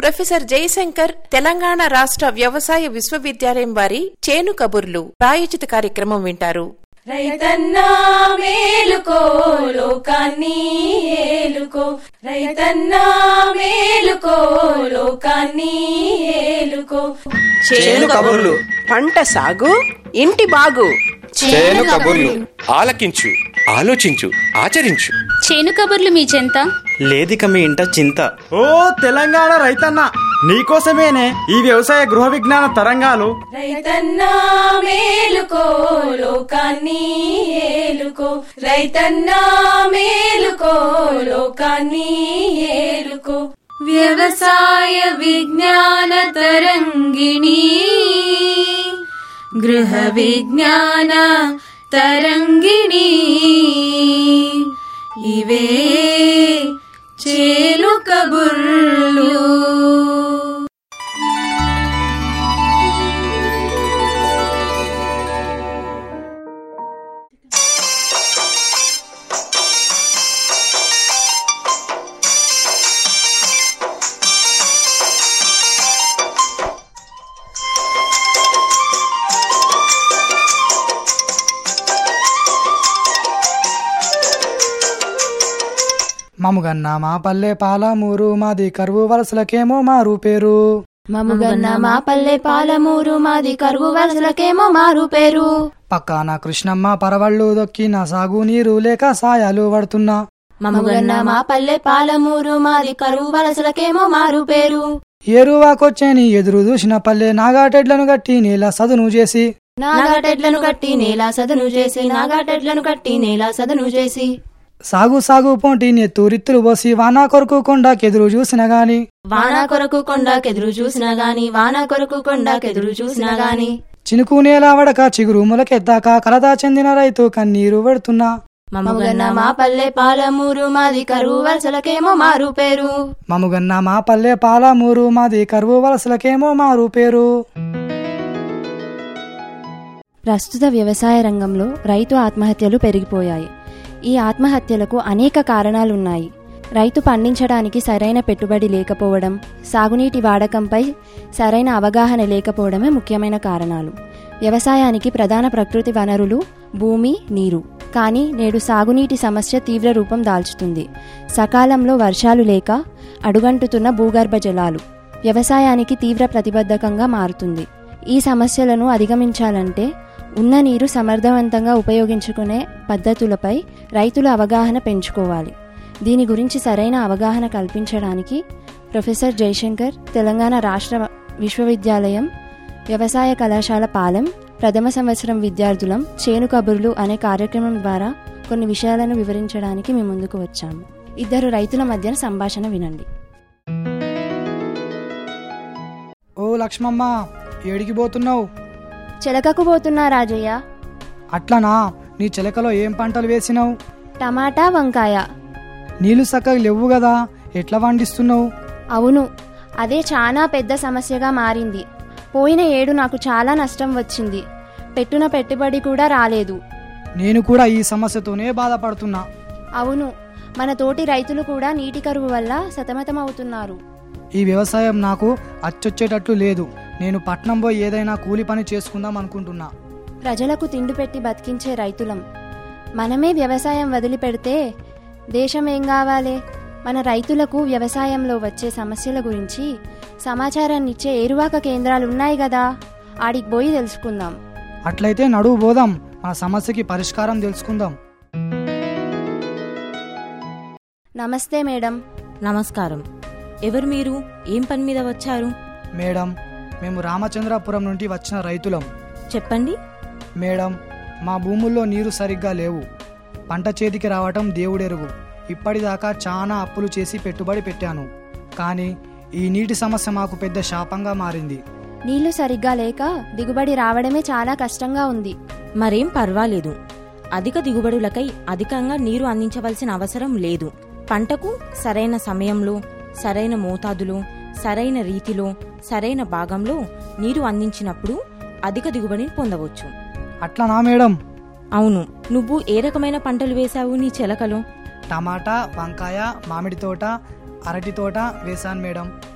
professor Jayashankar Telangana రాష్ట్ర వ్యవసాయ విశ్వవిద్యాలయం వారి చేను కబుర్లు ప్రాయోజిత కార్యక్రమం వింటారు రైతన్నా మేలుకో లోకాన్ని ఏలుకో రైతన్నా మేలుకో లోకాన్ని ఏలుకో చేను కబుర్లు పంట సాగు ఇంటి బాగు చేను కబుర్లు ఆలకించు ఆలోచించు ఆచరించు చేను కబుర్లు మీ చెంత లేదిక మీ ఇంట చింత ఓ తెలంగాణ రైతన్న నీకోసమేనే ఈ వ్యవసాయ గృహ విజ్ఞాన తరంగాలు రైతన్నా మేలుకో లోకాన్ని ఏలుకో రైతన్నా మేలుకో లోకాన్ని ఏలుకో వ్యవసాయ విజ్ఞాన తరంగిణి గృహ విజ్ఞాన తరంగిణి ఇవే చేలు కబుర్లు మముగన్న మా పల్లె పాలమూరు మాది కరువు వలసలకేమో మారు పేరు మముగన్న మా పల్లె పాలమూరు మాది కరువు వలసలకేమో మారు పేరు పక్కాన కృష్ణమ్మ పరవళ్ళు దొక్కిన సాగు నీరు లేక సాయాలు పడుతున్నా మముగన్న మా పల్లె పాలమూరు మాది కరువు వలసలకేమో మారు పేరు ఏరువాకొచ్చేని ఎదురు చూసిన పల్లె నాగాటెడ్లను గట్టి నీల సదును చేసి నాగాటెడ్లను కట్టి నేల సదను చేసి నాగాటెడ్లను కట్టి నేల సదను చేసి సాగు సాగు పొంటి నెత్తూరిత్తులు పోసి వానా కొరకు కొండకెదురు చూసిన గాని వాన కొరకు కొండకెదురు చూసినా గాని వాన కొరకు కొండకెదురు చూసినా గాని చినుకు నేల వడక చిగురు మొలకెత్తాక కలతా చెందిన రైతు కన్నీరు పెడుతున్నా మముగన్న మా పల్లె పాలమూరు మాది కరువు వలసలకేమో మారు పేరు మముగన్న మా పల్లె పాలమూరు మాది కరువు వలసలకేమో మారు పేరు ప్రస్తుత వ్యవసాయ రంగంలో రైతు ఆత్మహత్యలు పెరిగిపోయాయి ఈ ఆత్మహత్యలకు అనేక కారణాలున్నాయి రైతు పండించడానికి సరైన పెట్టుబడి లేకపోవడం సాగునీటి వాడకంపై సరైన అవగాహన లేకపోవడమే ముఖ్యమైన కారణాలు వ్యవసాయానికి ప్రధాన ప్రకృతి వనరులు భూమి నీరు కానీ నేడు సాగునీటి సమస్య తీవ్ర రూపం దాల్చుతుంది సకాలంలో వర్షాలు లేక అడుగంటుతున్న భూగర్భ జలాలు వ్యవసాయానికి తీవ్ర ప్రతిబద్ధకంగా మారుతుంది ఈ సమస్యలను అధిగమించాలంటే ఉన్న నీరు సమర్థవంతంగా ఉపయోగించుకునే పద్ధతులపై రైతుల అవగాహన పెంచుకోవాలి దీని గురించి సరైన అవగాహన కల్పించడానికి ప్రొఫెసర్ జయశంకర్ తెలంగాణ రాష్ట్ర విశ్వవిద్యాలయం వ్యవసాయ కళాశాల పాలెం ప్రథమ సంవత్సరం విద్యార్థులం చేను కబుర్లు అనే కార్యక్రమం ద్వారా కొన్ని విషయాలను వివరించడానికి మీ ముందుకు వచ్చాము ఇద్దరు రైతుల మధ్య సంభాషణ వినండి ఓ లక్ష్మమ్మ ఏడికి పోతున్నావు చిలకకు పోతున్నా రాజయ్య అట్లనా నీ చిలకలో ఏం పంటలు వేసినావు టమాటా వంకాయ నీళ్లు చక్కగా లేవు కదా ఎట్లా పండిస్తున్నావు అవును అదే చాలా పెద్ద సమస్యగా మారింది పోయిన ఏడు నాకు చాలా నష్టం వచ్చింది పెట్టున పెట్టుబడి కూడా రాలేదు నేను కూడా ఈ సమస్యతోనే బాధపడుతున్నా అవును మన తోటి రైతులు కూడా నీటి కరువు వల్ల సతమతమవుతున్నారు ఈ వ్యవసాయం నాకు అచ్చొచ్చేటట్లు లేదు నేను పట్నం పోయి ఏదైనా కూలి పని చేసుకుందాం అనుకుంటున్నా ప్రజలకు తిండి పెట్టి బతికించే రైతులం మనమే వ్యవసాయం వదిలిపెడితే దేశం ఏం కావాలే మన రైతులకు వ్యవసాయంలో వచ్చే సమస్యల గురించి సమాచారాన్ని ఇచ్చే ఏరువాక కేంద్రాలు ఉన్నాయి కదా ఆడికి పోయి తెలుసుకుందాం అట్లయితే నడువు పోదాం మన సమస్యకి పరిష్కారం తెలుసుకుందాం నమస్తే మేడం నమస్కారం ఎవరు మీరు ఏం పని మీద వచ్చారు మేడం మేము రామచంద్రాపురం నుండి వచ్చిన రైతులం చెప్పండి మేడం మా భూముల్లో నీరు సరిగ్గా లేవు పంట చేతికి రావటం దేవుడెరుగు ఇప్పటిదాకా చాలా అప్పులు చేసి పెట్టుబడి పెట్టాను కానీ ఈ నీటి సమస్య మాకు పెద్ద శాపంగా మారింది నీళ్లు సరిగ్గా లేక దిగుబడి రావడమే చాలా కష్టంగా ఉంది మరేం పర్వాలేదు అధిక దిగుబడులకై అధికంగా నీరు అందించవలసిన అవసరం లేదు పంటకు సరైన సమయంలో సరైన మోతాదులో సరైన రీతిలో సరైన భాగంలో నీరు అందించినప్పుడు అధిక దిగుబడిని పొందవచ్చు అట్లనా మేడం అవును నువ్వు ఏ రకమైన పంటలు వేశావు నీ చెలకలో టమాటా వంకాయ మామిడి తోట అరటి తోట వేశాను మేడం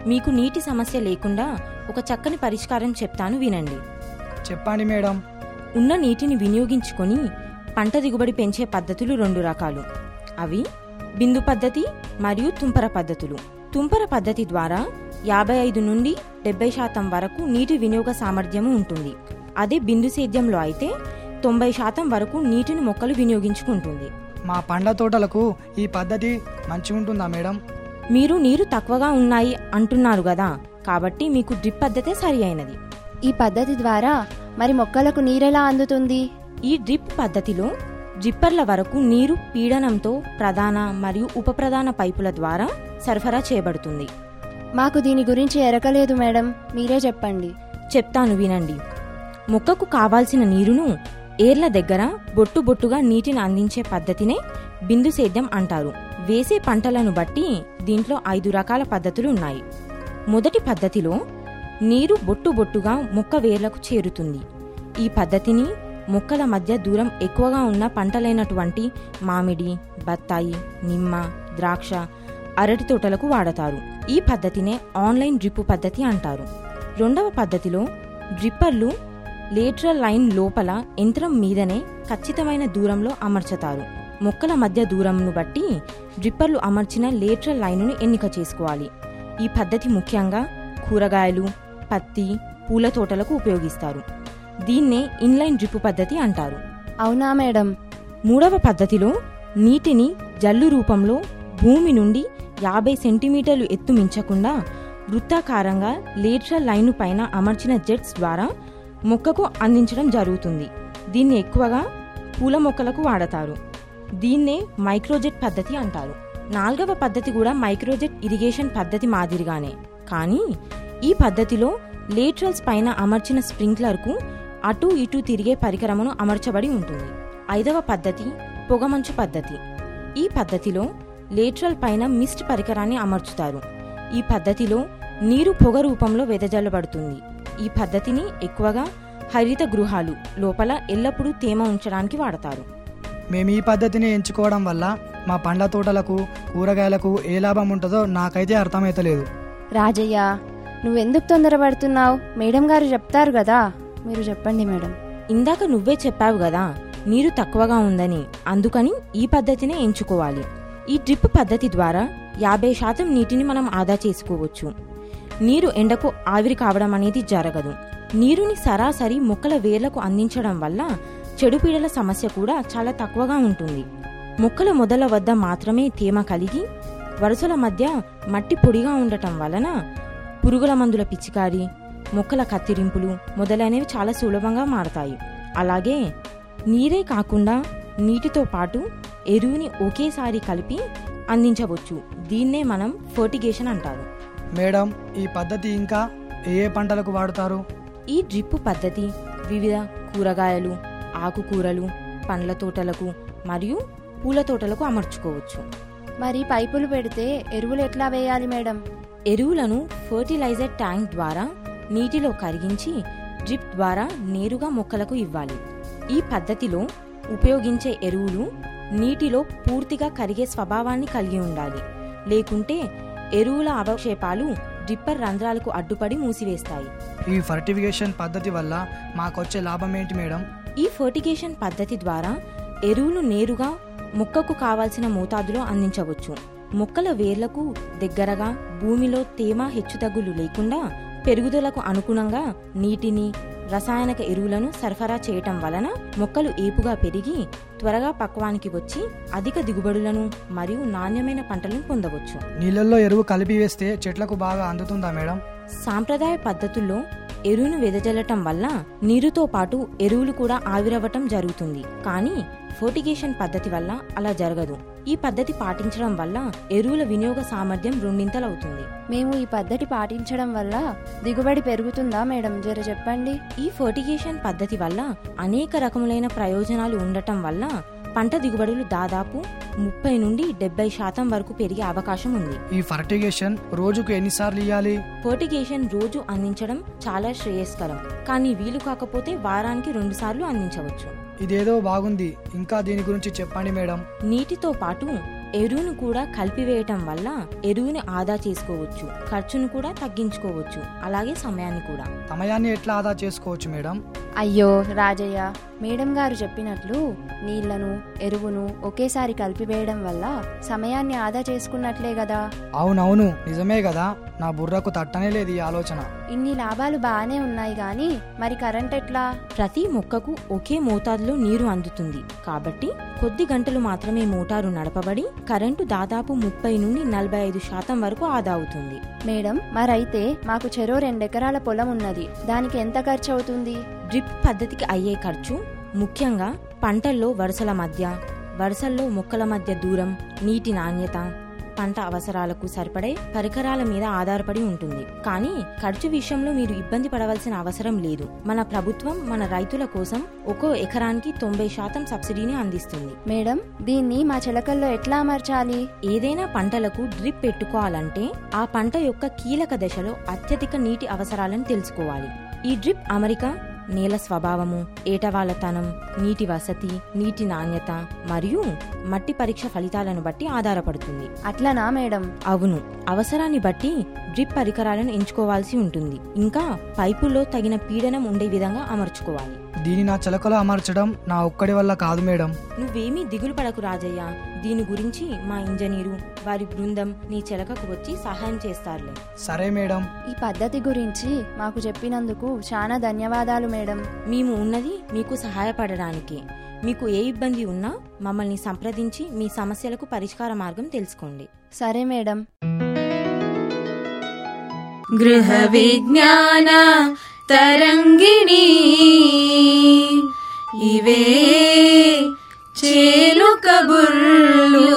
మీకు నీటి సమస్య లేకుండా ఒక చక్కని పరిష్కారం చెప్తాను వినండి చెప్పండి మేడం ఉన్న నీటిని వినియోగించుకొని పంట దిగుబడి పెంచే పద్ధతులు రెండు రకాలు అవి బిందు పద్ధతి మరియు తుంపర పద్ధతులు తుంపర పద్ధతి ద్వారా యాభై ఐదు నుండి డెబ్బై శాతం వరకు నీటి వినియోగ సామర్థ్యము ఉంటుంది అదే బిందు సేద్యంలో అయితే తొంభై శాతం వరకు నీటిని మొక్కలు వినియోగించుకుంటుంది మా పండ్ల తోటలకు ఈ పద్ధతి మంచిగా ఉంటుందా మేడం మీరు నీరు తక్కువగా ఉన్నాయి అంటున్నారు కదా కాబట్టి మీకు డ్రిప్ పద్ధతే సరి అయినది ఈ పద్ధతి ద్వారా మరి మొక్కలకు నీరెలా అందుతుంది ఈ డ్రిప్ పద్ధతిలో డ్రిప్పర్ల వరకు నీరు పీడనంతో ప్రధాన మరియు ఉప ప్రధాన పైపుల ద్వారా సరఫరా చేయబడుతుంది మాకు దీని గురించి ఎరకలేదు మేడం మీరే చెప్పండి చెప్తాను వినండి మొక్కకు కావాల్సిన నీరును ఏర్ల దగ్గర బొట్టు బొట్టుగా నీటిని అందించే పద్ధతినే బిందు సేద్యం అంటారు వేసే పంటలను బట్టి దీంట్లో ఐదు రకాల పద్ధతులు ఉన్నాయి మొదటి పద్ధతిలో నీరు బొట్టు బొట్టుగా మొక్క వేర్లకు చేరుతుంది ఈ పద్ధతిని మొక్కల మధ్య దూరం ఎక్కువగా ఉన్న పంటలైనటువంటి మామిడి బత్తాయి నిమ్మ ద్రాక్ష అరటి తోటలకు వాడతారు ఈ పద్ధతినే ఆన్లైన్ డ్రిప్పు పద్ధతి అంటారు రెండవ పద్ధతిలో డ్రిప్పర్లు లేటరల్ లైన్ లోపల యంత్రం మీదనే ఖచ్చితమైన దూరంలో అమర్చతారు మొక్కల మధ్య దూరంను బట్టి డ్రిప్పర్లు అమర్చిన లేటరల్ లైనును ఎన్నిక చేసుకోవాలి ఈ పద్ధతి ముఖ్యంగా కూరగాయలు పత్తి పూల తోటలకు ఉపయోగిస్తారు దీన్నే ఇన్లైన్ డ్రిప్పు పద్ధతి అంటారు అవునా మేడం మూడవ పద్ధతిలో నీటిని జల్లు రూపంలో భూమి నుండి యాభై సెంటీమీటర్లు ఎత్తు మించకుండా వృత్తాకారంగా లేటరల్ లైను పైన అమర్చిన జెట్స్ ద్వారా మొక్కకు అందించడం జరుగుతుంది దీన్ని ఎక్కువగా పూల మొక్కలకు వాడతారు దీన్నే మైక్రోజెట్ పద్ధతి అంటారు నాలుగవ పద్ధతి కూడా మైక్రోజెట్ ఇరిగేషన్ పద్ధతి మాదిరిగానే కానీ ఈ పద్ధతిలో లేటరల్స్ పైన అమర్చిన స్ప్రింక్లర్కు అటు ఇటు తిరిగే పరికరమును అమర్చబడి ఉంటుంది ఐదవ పద్ధతి పొగమంచు పద్ధతి ఈ పద్ధతిలో లేటరల్ పైన మిస్ట్ పరికరాన్ని అమర్చుతారు ఈ పద్ధతిలో నీరు పొగ రూపంలో వెదజల్లబడుతుంది ఈ పద్ధతిని ఎక్కువగా హరిత గృహాలు లోపల ఎల్లప్పుడూ తేమ ఉంచడానికి వాడతారు మేము ఈ పద్ధతిని ఎంచుకోవడం వల్ల మా పండ్ల తోటలకు కూరగాయలకు ఏ లాభం ఉంటుందో నాకైతే అర్థమైతలేదు రాజయ్య నువ్వెందుకు తొందరపడుతున్నావు మేడం గారు చెప్తారు కదా మీరు చెప్పండి మేడం ఇందాక నువ్వే చెప్పావు కదా నీరు తక్కువగా ఉందని అందుకని ఈ పద్ధతినే ఎంచుకోవాలి ఈ డ్రిప్ పద్ధతి ద్వారా యాభై శాతం నీటిని మనం ఆదా చేసుకోవచ్చు నీరు ఎండకు ఆవిరి కావడం అనేది జరగదు నీరుని సరాసరి మొక్కల వేర్లకు అందించడం వల్ల చెడుపీడల సమస్య కూడా చాలా తక్కువగా ఉంటుంది మొక్కల మొదల వద్ద మాత్రమే తేమ కలిగి వరుసల మధ్య మట్టి పొడిగా ఉండటం వలన పురుగుల మందుల పిచికారి మొక్కల కత్తిరింపులు మొదలైనవి చాలా సులభంగా మారతాయి అలాగే నీరే కాకుండా నీటితో పాటు ఎరువుని ఒకేసారి కలిపి అందించవచ్చు దీన్నే మనం ఫర్టిగేషన్ అంటారు మేడం ఈ పద్ధతి ఇంకా ఏ ఏ పంటలకు వాడుతారు ఈ డ్రిప్ పద్ధతి వివిధ కూరగాయలు ఆకుకూరలు పండ్ల తోటలకు మరియు పూల తోటలకు అమర్చుకోవచ్చు మరి పైపులు పెడితే ఎరువులు ఎట్లా వేయాలి మేడం ఎరువులను ఫర్టిలైజర్ ట్యాంక్ ద్వారా నీటిలో కరిగించి డ్రిప్ ద్వారా నేరుగా మొక్కలకు ఇవ్వాలి ఈ పద్ధతిలో ఉపయోగించే ఎరువులు నీటిలో పూర్తిగా కరిగే స్వభావాన్ని కలిగి ఉండాలి లేకుంటే ఎరువుల అవక్షేపాలు డ్రిప్పర్ రంధ్రాలకు అడ్డుపడి మూసివేస్తాయి ఈ ఫర్టిఫికేషన్ పద్ధతి వల్ల మాకొచ్చే లాభం ఏంటి మేడం ఈ ఫర్టిగేషన్ పద్ధతి ద్వారా ఎరువులు నేరుగా మొక్కకు కావాల్సిన మోతాదులో అందించవచ్చు మొక్కల వేర్లకు దగ్గరగా భూమిలో తేమ హెచ్చుతగ్గులు లేకుండా పెరుగుదలకు అనుగుణంగా నీటిని రసాయనిక ఎరువులను సరఫరా చేయటం వలన మొక్కలు ఏపుగా పెరిగి త్వరగా పక్వానికి వచ్చి అధిక దిగుబడులను మరియు నాణ్యమైన పంటలను పొందవచ్చు నీళ్ళల్లో ఎరువు కలిపి వేస్తే చెట్లకు బాగా అందుతుందా మేడం సాంప్రదాయ పద్ధతుల్లో ఎరువును వెదజల్లటం వల్ల నీరుతో పాటు ఎరువులు కూడా ఆవిరవ్వటం జరుగుతుంది కానీ ఫోర్టిగేషన్ పద్ధతి వల్ల అలా జరగదు ఈ పద్ధతి పాటించడం వల్ల ఎరువుల వినియోగ సామర్థ్యం రెండింతలవుతుంది మేము ఈ పద్ధతి పాటించడం వల్ల దిగుబడి పెరుగుతుందా మేడం జర చెప్పండి ఈ ఫర్టిగేషన్ పద్ధతి వల్ల అనేక రకములైన ప్రయోజనాలు ఉండటం వల్ల పంట దిగుబడులు దాదాపు ముప్పై నుండి డెబ్బై శాతం వరకు పెరిగే అవకాశం ఉంది ఈ ఫర్టిగేషన్ రోజుకు ఎన్నిసార్లు ఇవ్వాలి ఫర్టిగేషన్ రోజు అందించడం చాలా శ్రేయస్కరం కానీ వీలు కాకపోతే వారానికి రెండు సార్లు అందించవచ్చు ఇదేదో బాగుంది ఇంకా దీని గురించి చెప్పండి మేడం నీటితో పాటు ఎరువును కూడా కలిపివేయటం వల్ల ఎరువుని ఆదా చేసుకోవచ్చు ఖర్చును కూడా తగ్గించుకోవచ్చు అలాగే సమయాన్ని కూడా సమయాన్ని ఎట్లా ఆదా చేసుకోవచ్చు మేడం అయ్యో రాజయ్య మేడం గారు చెప్పినట్లు నీళ్లను ఎరువును ఒకేసారి కలిపివేయడం వల్ల సమయాన్ని ఆదా చేసుకున్నట్లే కదా అవునవును నిజమే కదా నా బుర్రకు తట్టనే లేదు ఈ ఆలోచన ఇన్ని లాభాలు బాగానే ఉన్నాయి గాని మరి కరెంట్ ఎట్లా ప్రతి మొక్కకు ఒకే మోతాదులో నీరు అందుతుంది కాబట్టి కొద్ది గంటలు మాత్రమే మోటారు నడపబడి కరెంటు దాదాపు ముప్పై నుండి నలభై ఐదు శాతం వరకు ఆదా అవుతుంది మేడం మరైతే మాకు చెరో రెండెకరాల పొలం ఉన్నది దానికి ఎంత ఖర్చు అవుతుంది డ్రిప్ పద్ధతికి అయ్యే ఖర్చు ముఖ్యంగా పంటల్లో వరుసల మధ్య వరుసల్లో మొక్కల మధ్య దూరం నీటి నాణ్యత పంట అవసరాలకు సరిపడే పరికరాల మీద ఆధారపడి ఉంటుంది కానీ ఖర్చు విషయంలో మీరు ఇబ్బంది పడవలసిన అవసరం లేదు మన ప్రభుత్వం మన రైతుల కోసం ఒక్కో ఎకరానికి తొంభై శాతం సబ్సిడీని అందిస్తుంది మేడం దీన్ని మా చిలకల్లో ఎట్లా అమర్చాలి ఏదైనా పంటలకు డ్రిప్ పెట్టుకోవాలంటే ఆ పంట యొక్క కీలక దశలో అత్యధిక నీటి అవసరాలను తెలుసుకోవాలి ఈ డ్రిప్ అమరిక నేల స్వభావము ఏటవాళ్లతనం నీటి వసతి నీటి నాణ్యత మరియు మట్టి పరీక్ష ఫలితాలను బట్టి ఆధారపడుతుంది అట్లనా మేడం అవును అవసరాన్ని బట్టి డ్రిప్ పరికరాలను ఎంచుకోవాల్సి ఉంటుంది ఇంకా పైపుల్లో తగిన పీడనం ఉండే విధంగా అమర్చుకోవాలి దీని నా చిలకలో అమర్చడం నా ఒక్కడి వల్ల కాదు మేడం నువ్వేమీ దిగులు పడకు రాజయ్య దీని గురించి మా ఇంజనీరు వారి బృందం నీ చెలకకు వచ్చి సహాయం చేస్తారులే సరే మేడం ఈ పద్ధతి గురించి మాకు చెప్పినందుకు చాలా ధన్యవాదాలు మేడం మేము ఉన్నది మీకు సహాయపడడానికి మీకు ఏ ఇబ్బంది ఉన్నా మమ్మల్ని సంప్రదించి మీ సమస్యలకు పరిష్కార మార్గం తెలుసుకోండి సరే మేడం గృహ విజ్ఞాన తరంగిణి ఇవే చేలు కబుర్లు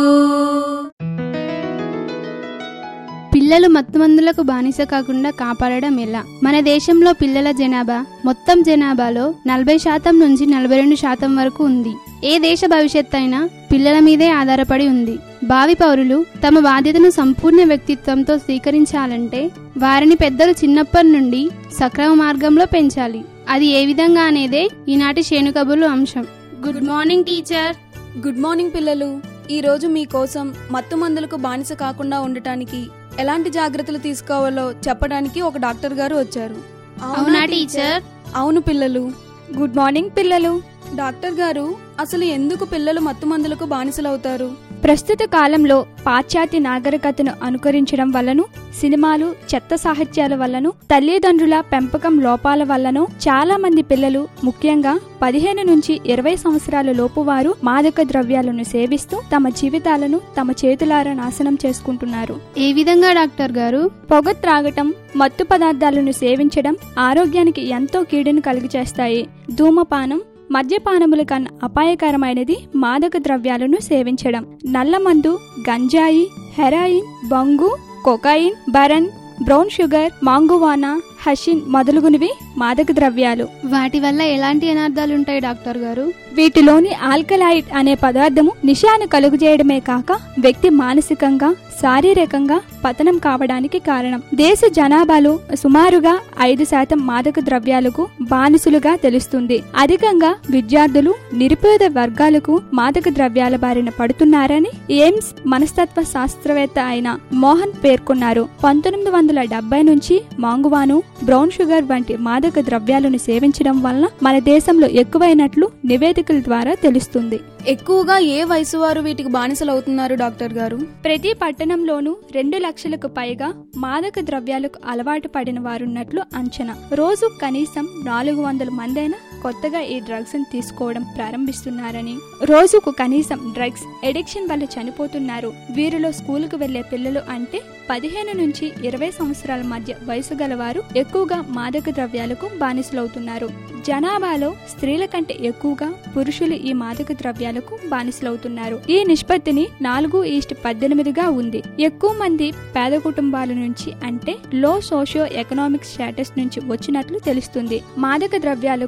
పిల్లలు మత్తుమందులకు బానిస కాకుండా కాపాడడం ఎలా మన దేశంలో పిల్లల జనాభా మొత్తం జనాభాలో నలభై శాతం నుంచి నలభై రెండు శాతం వరకు ఉంది ఏ దేశ భవిష్యత్ అయినా పిల్లల మీదే ఆధారపడి ఉంది భావి పౌరులు తమ బాధ్యతను సంపూర్ణ వ్యక్తిత్వంతో స్వీకరించాలంటే వారిని పెద్దలు చిన్నప్పటి నుండి సక్రమ మార్గంలో పెంచాలి అది ఏ విధంగా అనేదే ఈనాటి శేనుకబుర్లు అంశం good morning teacher good morning పిల్లలు ఈ రోజు మీకోసం మత్తు మందులకు బానిస కాకుండా ఉండటానికి ఎలాంటి జాగ్రత్తలు తీసుకోవాలో చెప్పడానికి ఒక డాక్టర్ గారు వచ్చారు అవునా టీచర్ అవును పిల్లలు గుడ్ మార్నింగ్ పిల్లలు డాక్టర్ గారు అసలు ఎందుకు పిల్లలు మత్తు మందులకు బానిసలవుతారు ప్రస్తుత కాలంలో పాశ్చాత్య నాగరికతను అనుకరించడం వల్లను సినిమాలు చెత్త సాహిత్యాల వల్లను తల్లిదండ్రుల పెంపకం లోపాల వల్లను చాలా మంది పిల్లలు ముఖ్యంగా పదిహేను నుంచి ఇరవై సంవత్సరాల లోపు వారు మాదక ద్రవ్యాలను సేవిస్తూ తమ జీవితాలను తమ చేతులారా నాశనం చేసుకుంటున్నారు ఏ విధంగా డాక్టర్ గారు పొగ త్రాగటం మత్తు పదార్థాలను సేవించడం ఆరోగ్యానికి ఎంతో కీడును కలిగచేస్తాయి ధూమపానం మద్యపానముల కన్నా అపాయకరమైనది మాదక ద్రవ్యాలను సేవించడం నల్లమందు గంజాయి హెరాయిన్ బంగు కొకాయిన్ బరన్ బ్రౌన్ షుగర్ మాంగువానా హషిన్ మొదలుగునవి మాదక ద్రవ్యాలు వాటి వల్ల ఎలాంటి అనార్థాలుంటాయి డాక్టర్ గారు వీటిలోని ఆల్కలాయిడ్ అనే పదార్థము నిశాను కలుగజేయడమే కాక వ్యక్తి మానసికంగా శారీరకంగా పతనం కావడానికి కారణం దేశ జనాభాలో సుమారుగా ఐదు శాతం మాదక ద్రవ్యాలకు బానిసులుగా తెలుస్తుంది అధికంగా విద్యార్థులు నిరుపేద వర్గాలకు మాదక ద్రవ్యాల బారిన పడుతున్నారని ఎయిమ్స్ మనస్తత్వ శాస్త్రవేత్త అయిన మోహన్ పేర్కొన్నారు పంతొమ్మిది వందల డెబ్బై నుంచి మాంగువాను బ్రౌన్ షుగర్ వంటి మాదక ద్రవ్యాలను సేవించడం వలన మన దేశంలో ఎక్కువైనట్లు నివేదికల ద్వారా తెలుస్తుంది ఎక్కువగా ఏ వయసు వారు వీటికి బానిసలు అవుతున్నారు డాక్టర్ గారు ప్రతి పట్టణంలోనూ రెండు లక్షలకు పైగా మాదక ద్రవ్యాలకు అలవాటు పడిన వారున్నట్లు అంచనా రోజు కనీసం నాలుగు వందల మందైనా కొత్తగా ఈ డ్రగ్స్ తీసుకోవడం ప్రారంభిస్తున్నారని రోజుకు కనీసం డ్రగ్స్ ఎడిక్షన్ వల్ల చనిపోతున్నారు వీరిలో స్కూలుకు వెళ్లే పిల్లలు అంటే పదిహేను నుంచి ఇరవై సంవత్సరాల మధ్య వయసు గలవారు ఎక్కువగా మాదక ద్రవ్యాలకు బానిసలవుతున్నారు జనాభాలో స్త్రీల కంటే ఎక్కువగా పురుషులు ఈ మాదక ద్రవ్యాలకు బానిసలవుతున్నారు ఈ నిష్పత్తిని నాలుగు ఈస్ట్ పద్దెనిమిదిగా ఉంది ఎక్కువ మంది పేద కుటుంబాల నుంచి అంటే లో సోషియో ఎకనామిక్ స్టేటస్ నుంచి వచ్చినట్లు తెలుస్తుంది మాదక ద్రవ్యాలకు బానిస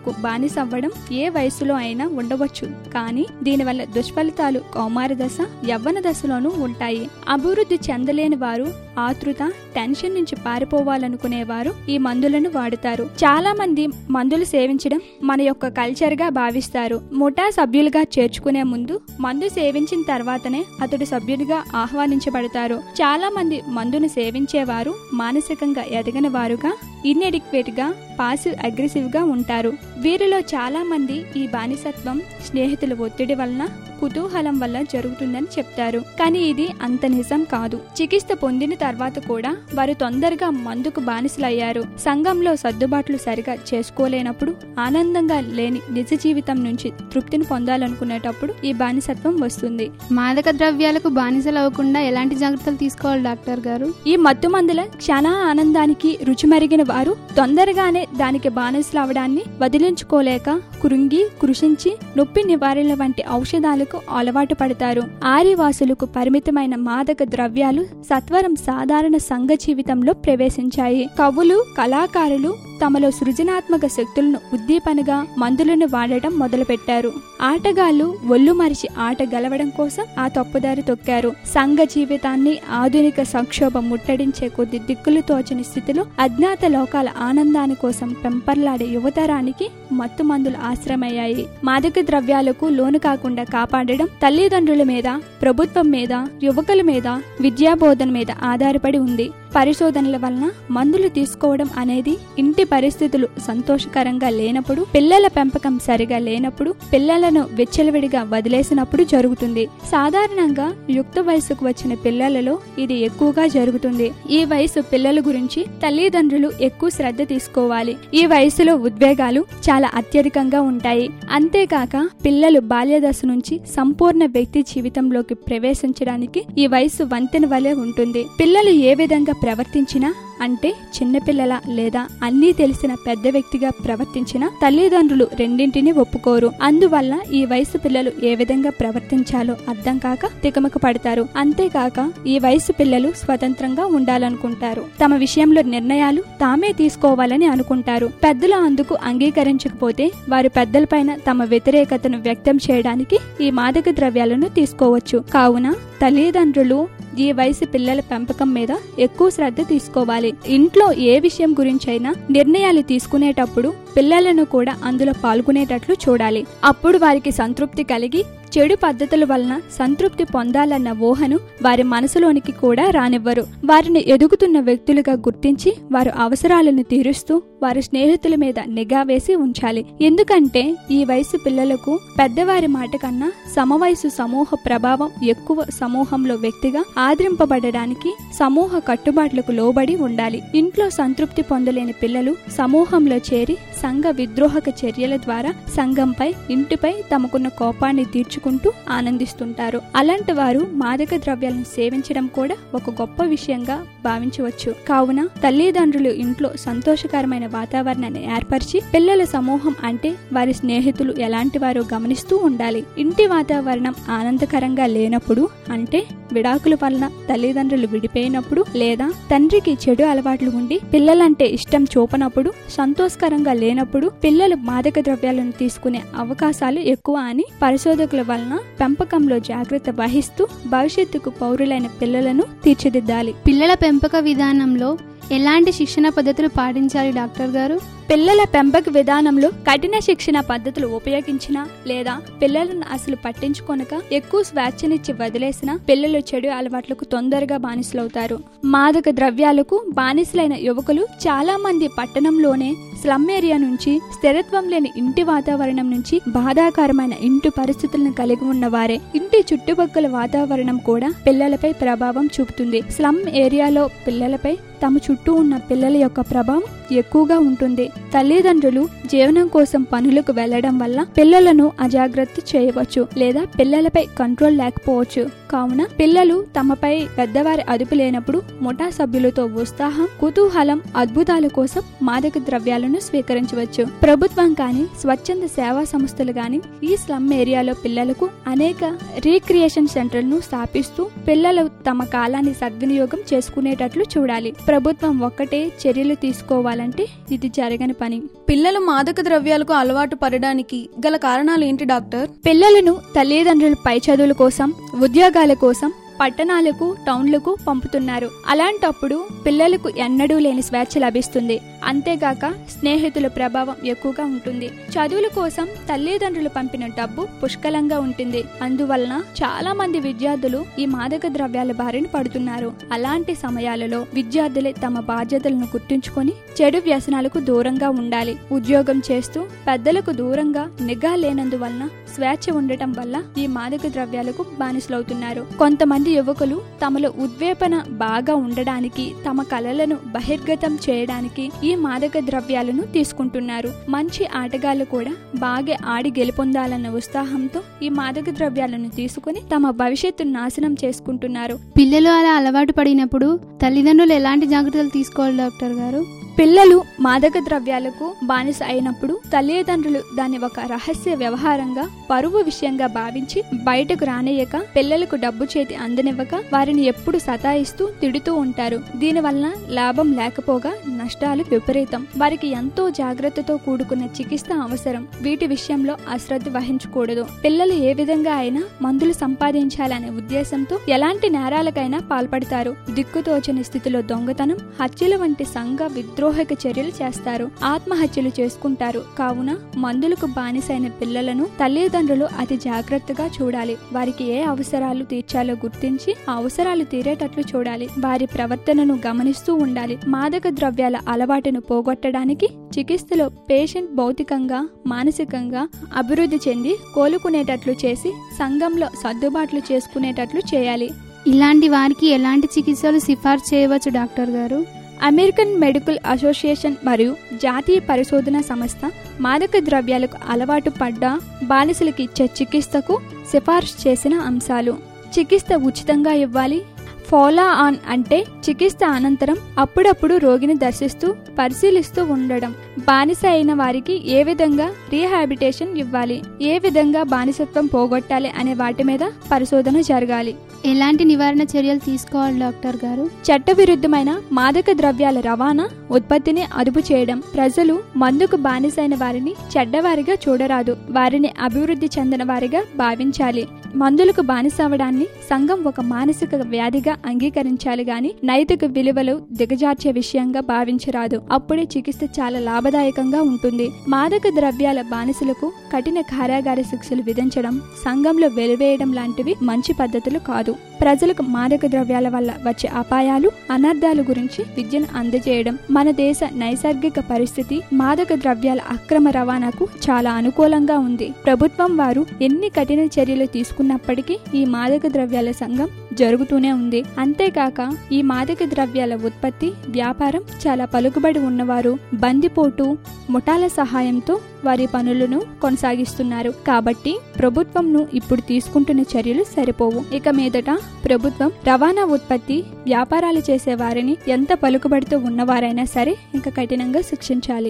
బానిస అవ్వడం ఏ వయసులో అయినా ఉండవచ్చు కానీ దీనివల్ల దుష్ఫలితాలు కౌమార దశ యవ్వన దశలోనూ ఉంటాయి అభివృద్ధి చెందలేని వారు ఆతృత టెన్షన్ నుంచి పారిపోవాలనుకునేవారు ఈ మందులను వాడుతారు చాలా మంది మందులు సేవించడం మన యొక్క కల్చర్ గా భావిస్తారు ముఠా సభ్యులుగా చేర్చుకునే ముందు మందు సేవించిన తర్వాతనే అతడు సభ్యుడిగా ఆహ్వానించబడతారు చాలా మంది మందును సేవించేవారు మానసికంగా ఎదగని వారుగా ఇన్ఎడిక్వేట్ గా పాసివ్ అగ్రెసివ్ గా ఉంటారు వీరిలో చాలా మంది ఈ బానిసత్వం స్నేహితుల ఒత్తిడి వలన కుతూహలం వల్ల జరుగుతుందని చెప్తారు కానీ ఇది అంత నిజం కాదు చికిత్స పొందిన తర్వాత కూడా వారు తొందరగా మందుకు బానిసలయ్యారు సంఘంలో సర్దుబాట్లు సరిగా చేసుకోలేనప్పుడు ఆనందంగా లేని నిజ జీవితం నుంచి తృప్తిని పొందాలనుకునేటప్పుడు ఈ బానిసత్వం వస్తుంది మాదక ద్రవ్యాలకు బానిసలు అవ్వకుండా ఎలాంటి జాగ్రత్తలు తీసుకోవాలి డాక్టర్ గారు ఈ మత్తు మందుల క్షణ ఆనందానికి రుచి మరిగిన వారు తొందరగానే దానికి బానిసలు అవడాన్ని వదిలించుకోలేక కురుంగి కృషించి నొప్పి నివారణ వంటి ఔషధాలకు అలవాటు పడతారు ఆదివాసులకు పరిమితమైన మాదక ద్రవ్యాలు సత్వరం సాధారణ సంఘ జీవితంలో ప్రవేశించాయి కవులు కళాకారులు తమలో సృజనాత్మక శక్తులను ఉద్దీపనగా మందులను వాడటం మొదలుపెట్టారు ఆటగాళ్లు ఒళ్ళు మరిచి ఆట గెలవడం కోసం ఆ తప్పుదారి తొక్కారు సంఘ జీవితాన్ని ఆధునిక సంక్షోభం ముట్టడించే కొద్ది దిక్కులు తోచని స్థితిలో అజ్ఞాత లోకాల ఆనందాని కోసం పెంపర్లాడే యువతరానికి మత్తు మందులు ఆశ్రమయ్యాయి మాదక ద్రవ్యాలకు లోను కాకుండా కాపాడడం తల్లిదండ్రుల మీద ప్రభుత్వం మీద యువకుల మీద విద్యాబోధన మీద ఆధారపడి ఉంది పరిశోధనల వలన మందులు తీసుకోవడం అనేది ఇంటి పరిస్థితులు సంతోషకరంగా లేనప్పుడు పిల్లల పెంపకం సరిగా లేనప్పుడు పిల్లలను విచ్చలవిడిగా వదిలేసినప్పుడు జరుగుతుంది సాధారణంగా యుక్త వయసుకు వచ్చిన పిల్లలలో ఇది ఎక్కువగా జరుగుతుంది ఈ వయసు పిల్లల గురించి తల్లిదండ్రులు ఎక్కువ శ్రద్ధ తీసుకోవాలి ఈ వయసులో ఉద్వేగాలు చాలా అత్యధికంగా ఉంటాయి అంతేకాక పిల్లలు బాల్యదశ నుంచి సంపూర్ణ వ్యక్తి జీవితంలోకి ప్రవేశించడానికి ఈ వయసు వంతెన వలె ఉంటుంది పిల్లలు ఏ విధంగా ప్రవర్తించినా అంటే చిన్నపిల్లల లేదా అన్నీ తెలిసిన పెద్ద వ్యక్తిగా ప్రవర్తించిన తల్లిదండ్రులు రెండింటిని ఒప్పుకోరు అందువల్ల ఈ వయసు పిల్లలు ఏ విధంగా ప్రవర్తించాలో అర్థం కాక తికమక పడతారు అంతేకాక ఈ వయసు పిల్లలు స్వతంత్రంగా ఉండాలనుకుంటారు తమ విషయంలో నిర్ణయాలు తామే తీసుకోవాలని అనుకుంటారు పెద్దలు అందుకు అంగీకరించకపోతే వారు పెద్దలపైన తమ వ్యతిరేకతను వ్యక్తం చేయడానికి ఈ మాదక ద్రవ్యాలను తీసుకోవచ్చు కావున తల్లిదండ్రులు ఈ వయసు పిల్లల పెంపకం మీద ఎక్కువ శ్రద్ధ తీసుకోవాలి ఇంట్లో ఏ విషయం గురించైనా నిర్ణయాలు తీసుకునేటప్పుడు పిల్లలను కూడా అందులో పాల్గొనేటట్లు చూడాలి అప్పుడు వారికి సంతృప్తి కలిగి చెడు పద్ధతుల వలన సంతృప్తి పొందాలన్న ఊహను వారి మనసులోనికి కూడా రానివ్వరు వారిని ఎదుగుతున్న వ్యక్తులుగా గుర్తించి వారు అవసరాలను తీరుస్తూ వారి స్నేహితుల మీద నిఘా వేసి ఉంచాలి ఎందుకంటే ఈ వయసు పిల్లలకు పెద్దవారి మాట కన్నా సమవయసు సమూహ ప్రభావం ఎక్కువ సమూహంలో వ్యక్తిగా ఆదరింపబడడానికి సమూహ కట్టుబాట్లకు లోబడి ఉండాలి ఇంట్లో సంతృప్తి పొందలేని పిల్లలు సమూహంలో చేరి సంఘ విద్రోహక చర్యల ద్వారా సంఘంపై ఇంటిపై తమకున్న కోపాన్ని తీర్చుకుంటూ ఆనందిస్తుంటారు అలాంటి వారు మాదక ద్రవ్యాలను సేవించడం కూడా ఒక గొప్ప విషయంగా భావించవచ్చు కావున తల్లిదండ్రులు ఇంట్లో సంతోషకరమైన వాతావరణాన్ని ఏర్పరిచి పిల్లల సమూహం అంటే వారి స్నేహితులు ఎలాంటి వారో గమనిస్తూ ఉండాలి ఇంటి వాతావరణం ఆనందకరంగా లేనప్పుడు అంటే విడాకుల వలన తల్లిదండ్రులు విడిపోయినప్పుడు లేదా తండ్రికి చెడు అలవాట్లు ఉండి పిల్లలంటే ఇష్టం చూపనప్పుడు సంతోషకరంగా లేనప్పుడు పిల్లలు మాదక ద్రవ్యాలను తీసుకునే అవకాశాలు ఎక్కువ అని పరిశోధకుల వలన పెంపకంలో జాగ్రత్త వహిస్తూ భవిష్యత్తుకు పౌరులైన పిల్లలను తీర్చిదిద్దాలి పిల్లల పెంపక విధానంలో ఎలాంటి శిక్షణ పద్ధతులు పాటించాలి డాక్టర్ గారు పిల్లల పెంపక విధానంలో కఠిన శిక్షణ పద్ధతులు ఉపయోగించిన లేదా పిల్లలను అసలు పట్టించుకొనక ఎక్కువ స్వేచ్ఛనిచ్చి వదిలేసిన పిల్లలు చెడు అలవాట్లకు తొందరగా బానిసలవుతారు మాదక ద్రవ్యాలకు బానిసలైన యువకులు చాలా మంది పట్టణంలోనే స్లమ్ ఏరియా నుంచి స్థిరత్వం లేని ఇంటి వాతావరణం నుంచి బాధాకరమైన ఇంటి పరిస్థితులను కలిగి ఉన్నవారే ఇంటి చుట్టుపక్కల వాతావరణం కూడా పిల్లలపై ప్రభావం చూపుతుంది స్లమ్ ఏరియాలో పిల్లలపై తమ చుట్టూ ఉన్న పిల్లల యొక్క ప్రభావం ఎక్కువగా ఉంటుంది తల్లిదండ్రులు జీవనం కోసం పనులకు వెళ్లడం వల్ల పిల్లలను అజాగ్రత్త చేయవచ్చు లేదా పిల్లలపై కంట్రోల్ లేకపోవచ్చు కావున పిల్లలు తమపై పెద్దవారి అదుపు లేనప్పుడు ముఠా సభ్యులతో ఉత్సాహం కుతూహలం అద్భుతాల కోసం మాదక ద్రవ్యాలను స్వీకరించవచ్చు ప్రభుత్వం కానీ స్వచ్ఛంద సేవా సంస్థలు గాని ఈ స్లమ్ ఏరియాలో పిల్లలకు అనేక రీక్రియేషన్ సెంటర్లను స్థాపిస్తూ పిల్లలు తమ కాలాన్ని సద్వినియోగం చేసుకునేటట్లు చూడాలి ప్రభుత్వం ఒక్కటే చర్యలు తీసుకోవాలంటే ఇది జరగని పని పని పిల్లలు మాదక ద్రవ్యాలకు అలవాటు పడడానికి గల కారణాలు ఏంటి డాక్టర్ పిల్లలను తల్లిదండ్రులు పై చదువుల కోసం ఉద్యోగాల కోసం పట్టణాలకు టౌన్లకు పంపుతున్నారు అలాంటప్పుడు పిల్లలకు ఎన్నడూ లేని స్వేచ్ఛ లభిస్తుంది అంతేగాక స్నేహితుల ప్రభావం ఎక్కువగా ఉంటుంది చదువుల కోసం తల్లిదండ్రులు పంపిన డబ్బు పుష్కలంగా ఉంటుంది అందువలన చాలా మంది విద్యార్థులు ఈ మాదక ద్రవ్యాల బారిన పడుతున్నారు అలాంటి సమయాలలో విద్యార్థులే తమ బాధ్యతలను గుర్తుంచుకొని చెడు వ్యసనాలకు దూరంగా ఉండాలి ఉద్యోగం చేస్తూ పెద్దలకు దూరంగా నిఘా లేనందువలన స్వేచ్ఛ ఉండటం వల్ల ఈ మాదక ద్రవ్యాలకు బానిసలవుతున్నారు కొంతమంది యువకులు తమలో ఉద్వేపన బాగా ఉండడానికి తమ కలలను బహిర్గతం చేయడానికి ఈ మాదక ద్రవ్యాలను తీసుకుంటున్నారు మంచి ఆటగాళ్లు కూడా బాగా ఆడి గెలుపొందాలన్న ఉత్సాహంతో ఈ మాదక ద్రవ్యాలను తీసుకుని తమ భవిష్యత్తును నాశనం చేసుకుంటున్నారు పిల్లలు అలా అలవాటు పడినప్పుడు తల్లిదండ్రులు ఎలాంటి జాగ్రత్తలు తీసుకోవాలి డాక్టర్ గారు పిల్లలు మాదక ద్రవ్యాలకు బానిస అయినప్పుడు తల్లిదండ్రులు దాన్ని ఒక రహస్య వ్యవహారంగా పరువు విషయంగా భావించి బయటకు రానేయక పిల్లలకు డబ్బు చేతి అందనివ్వక వారిని ఎప్పుడు సతాయిస్తూ తిడుతూ ఉంటారు దీనివల్ల లాభం లేకపోగా నష్టాలు విపరీతం వారికి ఎంతో జాగ్రత్తతో కూడుకున్న చికిత్స అవసరం వీటి విషయంలో అశ్రద్ధ వహించకూడదు పిల్లలు ఏ విధంగా అయినా మందులు సంపాదించాలనే ఉద్దేశంతో ఎలాంటి నేరాలకైనా పాల్పడతారు దిక్కుతోచని స్థితిలో దొంగతనం హత్యల వంటి సంఘ విద్రోహక చర్యలు చేస్తారు ఆత్మహత్యలు చేసుకుంటారు కావున మందులకు బానిసైన పిల్లలను తల్లిదండ్రులు అతి జాగ్రత్తగా చూడాలి వారికి ఏ అవసరాలు తీర్చాలో గుర్తించి ఆ అవసరాలు తీరేటట్లు చూడాలి వారి ప్రవర్తనను గమనిస్తూ ఉండాలి మాదక ద్రవ్యాల అలవాటును పోగొట్టడానికి చికిత్సలో పేషెంట్ భౌతికంగా మానసికంగా అభివృద్ధి చెంది కోలుకునేటట్లు చేసి సంఘంలో సర్దుబాట్లు చేసుకునేటట్లు చేయాలి ఇలాంటి వారికి ఎలాంటి చికిత్సలు సిఫార్సు చేయవచ్చు డాక్టర్ గారు అమెరికన్ మెడికల్ అసోసియేషన్ మరియు జాతీయ పరిశోధన సంస్థ మాదక ద్రవ్యాలకు అలవాటు పడ్డ బానిసలకు ఇచ్చే చికిత్సకు సిఫార్సు చేసిన అంశాలు చికిత్స ఉచితంగా ఇవ్వాలి ఫాలో ఆన్ అంటే చికిత్స అనంతరం అప్పుడప్పుడు రోగిని దర్శిస్తూ పరిశీలిస్తూ ఉండడం బానిస అయిన వారికి ఏ విధంగా రీహాబిటేషన్ ఇవ్వాలి ఏ విధంగా బానిసత్వం పోగొట్టాలి అనే వాటి మీద పరిశోధన జరగాలి ఎలాంటి నివారణ చర్యలు తీసుకోవాలి డాక్టర్ గారు చట్టవిరుద్ధమైన మాదక ద్రవ్యాల రవాణా ఉత్పత్తిని అదుపు చేయడం ప్రజలు మందుకు బానిసైన వారిని చెడ్డవారిగా చూడరాదు వారిని అభివృద్ధి చెందిన వారిగా భావించాలి మందులకు బానిసవడాన్ని సంఘం ఒక మానసిక వ్యాధిగా అంగీకరించాలి గాని నైతిక విలువలు దిగజార్చే విషయంగా భావించరాదు అప్పుడే చికిత్స చాలా లాభదాయకంగా ఉంటుంది మాదక ద్రవ్యాల బానిసలకు కఠిన కారాగార శిక్షలు విధించడం సంఘంలో వెలివేయడం లాంటివి మంచి పద్ధతులు కాదు ప్రజలకు మాదక ద్రవ్యాల వల్ల వచ్చే అపాయాలు అనర్థాల గురించి విద్యను అందజేయడం మన దేశ నైసర్గిక పరిస్థితి మాదక ద్రవ్యాల అక్రమ రవాణాకు చాలా అనుకూలంగా ఉంది ప్రభుత్వం వారు ఎన్ని కఠిన చర్యలు తీసుకున్నప్పటికీ ఈ మాదక ద్రవ్యాల సంఘం జరుగుతూనే ఉంది అంతేకాక ఈ మాదక ద్రవ్యాల ఉత్పత్తి వ్యాపారం చాలా పలుకుబడి ఉన్నవారు బందిపోటు ముఠాల సహాయంతో వారి పనులను కొనసాగిస్తున్నారు కాబట్టి ప్రభుత్వంను ఇప్పుడు తీసుకుంటున్న చర్యలు సరిపోవు ఇక మీదట ప్రభుత్వం రవాణా ఉత్పత్తి వ్యాపారాలు చేసే వారిని ఎంత పలుకుబడితో ఉన్నవారైనా సరే ఇంకా కఠినంగా శిక్షించాలి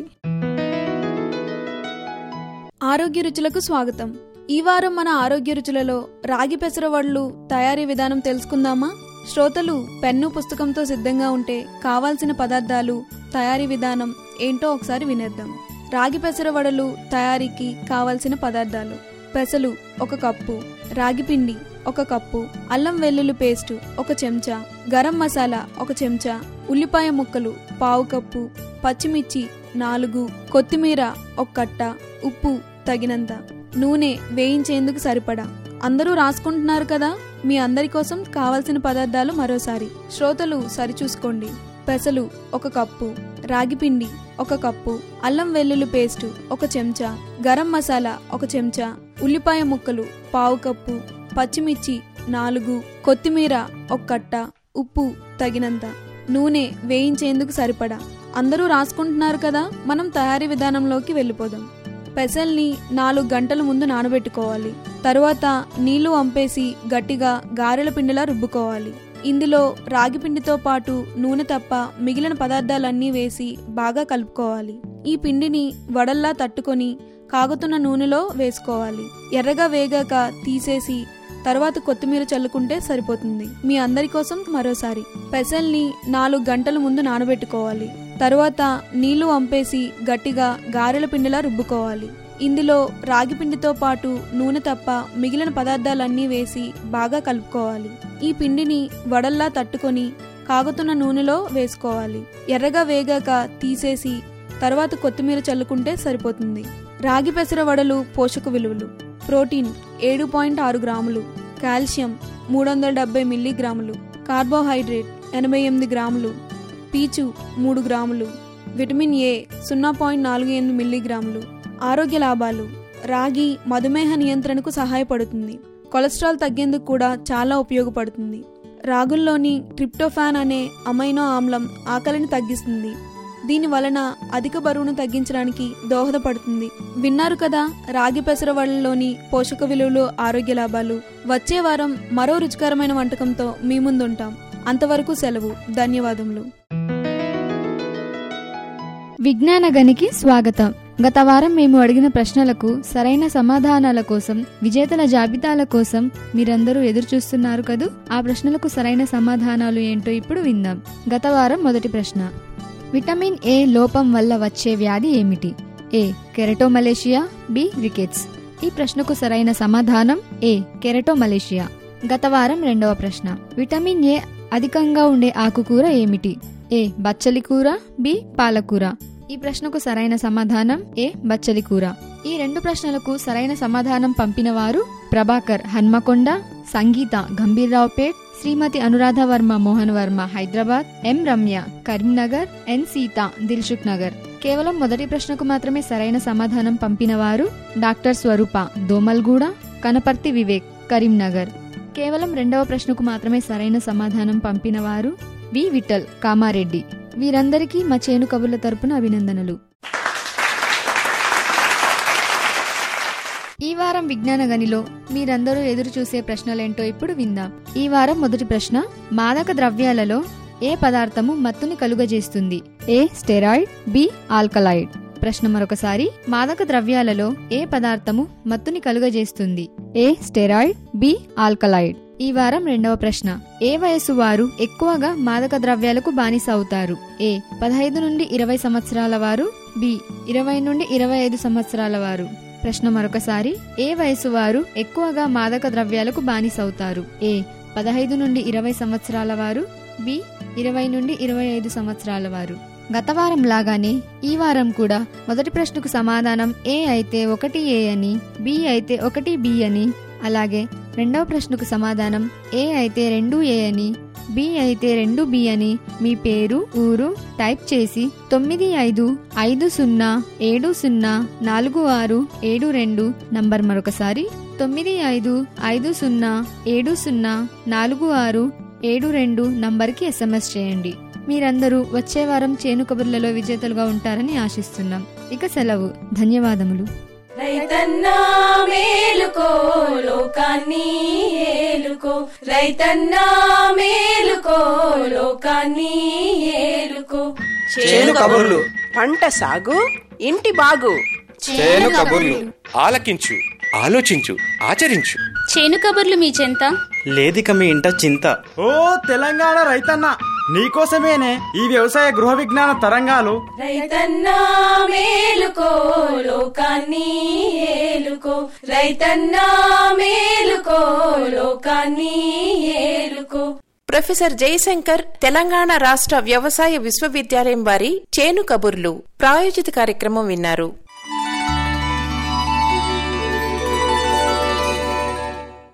ఆరోగ్య రుచులకు స్వాగతం ఈ వారం మన ఆరోగ్య రుచులలో రాగి పెసరవడ్లు తయారీ విధానం తెలుసుకుందామా శ్రోతలు పెన్ను పుస్తకంతో సిద్ధంగా ఉంటే కావాల్సిన పదార్థాలు తయారీ విధానం ఏంటో ఒకసారి వినేద్దాం రాగి పెసరవడలు తయారీకి కావలసిన పదార్థాలు పెసలు ఒక కప్పు రాగి పిండి ఒక కప్పు అల్లం వెల్లుల్లి పేస్టు ఒక చెంచా గరం మసాలా ఒక చెంచా ఉల్లిపాయ ముక్కలు పావు కప్పు పచ్చిమిర్చి నాలుగు కొత్తిమీర ఒక కట్ట ఉప్పు తగినంత నూనె వేయించేందుకు సరిపడా అందరూ రాసుకుంటున్నారు కదా మీ అందరి కోసం కావలసిన పదార్థాలు మరోసారి శ్రోతలు సరిచూసుకోండి పెసలు ఒక కప్పు రాగిపిండి ఒక కప్పు అల్లం వెల్లుల్లి పేస్టు ఒక చెంచా గరం మసాలా ఒక చెంచా ఉల్లిపాయ ముక్కలు పావు కప్పు పచ్చిమిర్చి నాలుగు కొత్తిమీర ఒక కట్ట ఉప్పు తగినంత నూనె వేయించేందుకు సరిపడా అందరూ రాసుకుంటున్నారు కదా మనం తయారీ విధానంలోకి వెళ్ళిపోదాం పెసల్ని నాలుగు గంటల ముందు నానబెట్టుకోవాలి తరువాత నీళ్లు వంపేసి గట్టిగా గారెల పిండిలా రుబ్బుకోవాలి ఇందులో రాగి పిండితో పాటు నూనె తప్ప మిగిలిన పదార్థాలన్నీ వేసి బాగా కలుపుకోవాలి ఈ పిండిని వడల్లా తట్టుకొని కాగుతున్న నూనెలో వేసుకోవాలి ఎర్రగా వేగాక తీసేసి తర్వాత కొత్తిమీర చల్లుకుంటే సరిపోతుంది మీ అందరి కోసం మరోసారి పెసల్ని నాలుగు గంటల ముందు నానబెట్టుకోవాలి తరువాత నీళ్లు వంపేసి గట్టిగా గారెల పిండిలా రుబ్బుకోవాలి ఇందులో రాగి పిండితో పాటు నూనె తప్ప మిగిలిన పదార్థాలన్నీ వేసి బాగా కలుపుకోవాలి ఈ పిండిని వడల్లా తట్టుకొని కాగుతున్న నూనెలో వేసుకోవాలి ఎర్రగా వేగాక తీసేసి తర్వాత కొత్తిమీర చల్లుకుంటే సరిపోతుంది రాగి పెసర వడలు పోషక విలువలు ప్రోటీన్ ఏడు పాయింట్ ఆరు గ్రాములు కాల్షియం మూడు వందల డెబ్బై మిల్లీగ్రాములు కార్బోహైడ్రేట్ ఎనభై ఎనిమిది గ్రాములు పీచు మూడు గ్రాములు విటమిన్ ఏ సున్నా పాయింట్ నాలుగు ఎనిమిది మిల్లీగ్రాములు ఆరోగ్య లాభాలు రాగి మధుమేహ నియంత్రణకు సహాయపడుతుంది కొలెస్ట్రాల్ తగ్గేందుకు కూడా చాలా ఉపయోగపడుతుంది రాగుల్లోని ట్రిప్టోఫాన్ అనే అమైనో ఆమ్లం ఆకలిని తగ్గిస్తుంది దీని వలన అధిక బరువును తగ్గించడానికి దోహదపడుతుంది విన్నారు కదా రాగి పెసరవళ్ళలోని పోషక విలువలు ఆరోగ్య లాభాలు వచ్చే వారం మరో రుచికరమైన వంటకంతో మీ ముందుంటాం అంతవరకు సెలవు ధన్యవాదములు విజ్ఞాన గనికి స్వాగతం గత వారం మేము అడిగిన ప్రశ్నలకు సరైన సమాధానాల కోసం విజేతల జాబితాల కోసం మీరందరూ ఎదురు చూస్తున్నారు కదూ ఆ ప్రశ్నలకు సరైన సమాధానాలు ఏంటో ఇప్పుడు విందాం గత వారం మొదటి ప్రశ్న విటమిన్ ఏ లోపం వల్ల వచ్చే వ్యాధి ఏమిటి ఏ కెరటోమలేషియా బి రికెట్స్ ఈ ప్రశ్నకు సరైన సమాధానం ఏ కెరటోమలేషియా గత వారం రెండవ ప్రశ్న విటమిన్ ఏ అధికంగా ఉండే ఆకుకూర ఏమిటి ఏ బచ్చలి కూర బి పాలకూర ఈ ప్రశ్నకు సరైన సమాధానం ఏ బచ్చలి కూర ఈ రెండు ప్రశ్నలకు సరైన సమాధానం పంపిన వారు ప్రభాకర్ హన్మకొండ సంగీత గంభీర్రావుపేట్ శ్రీమతి అనురాధ వర్మ మోహన్ వర్మ హైదరాబాద్ ఎం రమ్య కరీంనగర్ ఎన్ సీత దిల్సుఖ్ నగర్ కేవలం మొదటి ప్రశ్నకు మాత్రమే సరైన సమాధానం పంపిన వారు డాక్టర్ స్వరూప దోమల్గూడ కనపర్తి వివేక్ కరీంనగర్ కేవలం రెండవ ప్రశ్నకు మాత్రమే సరైన సమాధానం పంపిన వారు వి విఠల్ కామారెడ్డి వీరందరికీ మా చేను కబుర్ల తరపున అభినందనలు ఈ వారం విజ్ఞాన గనిలో మీరందరూ ఎదురు చూసే ప్రశ్నలేంటో ఇప్పుడు విందాం ఈ వారం మొదటి ప్రశ్న మాదక ద్రవ్యాలలో ఏ పదార్థము మత్తుని కలుగజేస్తుంది ఏ స్టెరాయిడ్ బి ఆల్కలాయిడ్ ప్రశ్న మరొకసారి మాదక ద్రవ్యాలలో ఏ పదార్థము మత్తుని కలుగజేస్తుంది ఏ స్టెరాయిడ్ బి ఆల్కలాయిడ్ ఈ వారం రెండవ ప్రశ్న ఏ వయసు వారు ఎక్కువగా మాదక ద్రవ్యాలకు బానిస అవుతారు ఏ పదహైదు నుండి ఇరవై సంవత్సరాల వారు బి ఇరవై నుండి ఇరవై ఐదు సంవత్సరాల వారు ప్రశ్న మరొకసారి ఏ వయసు వారు ఎక్కువగా మాదక ద్రవ్యాలకు బానిస అవుతారు ఏ పదహైదు నుండి ఇరవై సంవత్సరాల వారు బి ఇరవై నుండి ఇరవై ఐదు సంవత్సరాల వారు గత వారం లాగానే ఈ వారం కూడా మొదటి ప్రశ్నకు సమాధానం ఏ అయితే ఒకటి ఏ అని బి అయితే ఒకటి బి అని అలాగే రెండవ ప్రశ్నకు సమాధానం ఏ అయితే రెండు ఏ అని బి అయితే రెండు బి అని మీ పేరు ఊరు టైప్ చేసి తొమ్మిది ఐదు ఐదు సున్నా ఏడు సున్నా నాలుగు ఆరు ఏడు రెండు నంబర్ మరొకసారి తొమ్మిది ఐదు ఐదు సున్నా ఏడు సున్నా నాలుగు ఆరు ఏడు రెండు నంబర్కి ఎస్ఎంఎస్ చేయండి మీరందరూ వచ్చే వారం చేను కబుర్లలో విజేతలుగా ఉంటారని ఆశిస్తున్నాం ఇక సెలవు ధన్యవాదములు రైతన్నా మేలుకో లోకాన్ని ఏలుకో రైతన్నా మేలుకో లోకాన్ని ఏలుకో చేను కబుర్లు పంట సాగు ఇంటి బాగు చేను కబుర్లు ఆలకించు ఆలోచించు ఆచరించు చేను కబుర్లు మీ చెంత లేదిక మీ ఇంట చింత ఓ తెలంగాణ రైతన్న నీకోసమేనే ఈ వ్యవసాయ గృహ విజ్ఞాన తరంగాలు రైతన్నా మేలుకో లోకాన్ని ఏలుకో రైతన్నా మేలుకో లోకాన్ని ఏలుకో ప్రొఫెసర్ జయశంకర్ తెలంగాణ రాష్ట్ర వ్యవసాయ విశ్వవిద్యాలయం వారి చేను కబుర్లు ప్రాయోజిత కార్యక్రమం విన్నారు